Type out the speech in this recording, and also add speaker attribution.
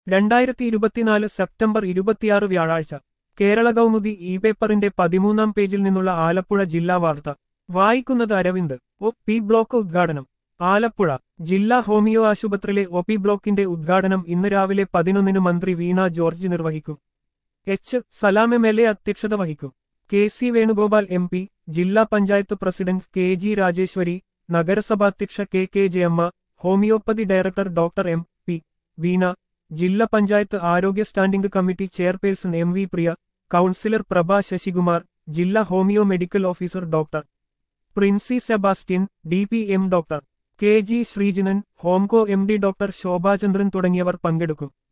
Speaker 1: രണ്ടായിരത്തി ഇരുപത്തിനാല് സെപ്റ്റംബർ ഇരുപത്തിയാറ് വ്യാഴാഴ്ച കേരള കൗമുദി ഇ പേപ്പറിന്റെ പതിമൂന്നാം പേജിൽ നിന്നുള്ള ആലപ്പുഴ ജില്ലാ വാർത്ത വായിക്കുന്നത് അരവിന്ദ് ഒ പി ബ്ലോക്ക് ഉദ്ഘാടനം ആലപ്പുഴ ജില്ലാ ഹോമിയോ ആശുപത്രിയിലെ ഒ പി ബ്ലോക്കിന്റെ ഉദ്ഘാടനം ഇന്ന് രാവിലെ പതിനൊന്നിന് മന്ത്രി വീണ ജോർജ് നിർവഹിക്കും H Salam M L A അധ്യക്ഷത വഹിക്കും K C Venugopal M P ജില്ലാ panchayat president K G Rajeswari നഗരസഭാധ്യക്ഷ K K Jayamma homeopathy director doctor M P Veena ജില്ലാ പഞ്ചായത്ത് ആരോഗ്യ standing committee chairperson M V Priya councillor Prabha Sasikumar ജില്ലാ homeo medical officer doctor Princy Sebastian D P M doctor K G Sreejinan Homco M D doctor Shobhachandran തുടങ്ങിയവർ പങ്കെടുക്കും